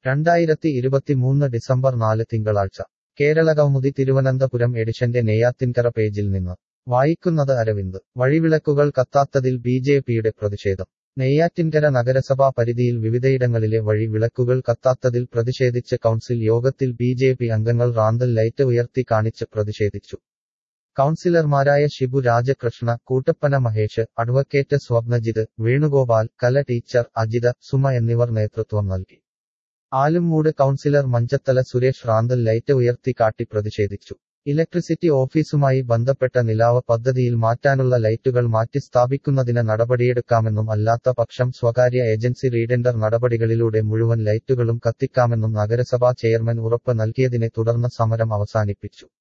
രണ്ടായിരത്തി ഇരുപത്തിമൂന്ന് ഡിസംബർ നാല് തിങ്കളാഴ്ച കേരള കൗമുദി തിരുവനന്തപുരം എഡിഷന്റെ നെയ്യാത്തിൻകര പേജിൽ നിന്ന് വായിക്കുന്നത് അരവിന്ദ് വഴിവിളക്കുകൾ കത്താത്തതിൽ ബി ജെ പിയുടെ പ്രതിഷേധം നെയ്യാറ്റിൻകര നഗരസഭാ പരിധിയിൽ വിവിധയിടങ്ങളിലെ വഴി വിളക്കുകൾ കത്താത്തതിൽ പ്രതിഷേധിച്ച് കൗൺസിൽ യോഗത്തിൽ ബി ജെ പി അംഗങ്ങൾ റാന്തൽ ലൈറ്റ് ഉയർത്തി കാണിച്ച് പ്രതിഷേധിച്ചു കൗൺസിലർമാരായ ഷിബു രാജകൃഷ്ണ കൂട്ടപ്പന മഹേഷ് അഡ്വക്കേറ്റ് സ്വപ്നജിത് വേണുഗോപാൽ കല ടീച്ചർ അജിത സുമ എന്നിവർ നേതൃത്വം നൽകി ആലുംമൂട് കൗൺസിലർ മഞ്ചത്തല സുരേഷ് റാന്തൽ ലൈറ്റ് ഉയർത്തി കാട്ടി പ്രതിഷേധിച്ചു ഇലക്ട്രിസിറ്റി ഓഫീസുമായി ബന്ധപ്പെട്ട നിലാവ പദ്ധതിയിൽ മാറ്റാനുള്ള ലൈറ്റുകൾ മാറ്റി സ്ഥാപിക്കുന്നതിന് നടപടിയെടുക്കാമെന്നും അല്ലാത്ത പക്ഷം സ്വകാര്യ ഏജൻസി റീഡെൻഡർ നടപടികളിലൂടെ മുഴുവൻ ലൈറ്റുകളും കത്തിക്കാമെന്നും നഗരസഭാ ചെയർമാൻ ഉറപ്പ് നൽകിയതിനെ തുടർന്ന് സമരം അവസാനിപ്പിച്ചു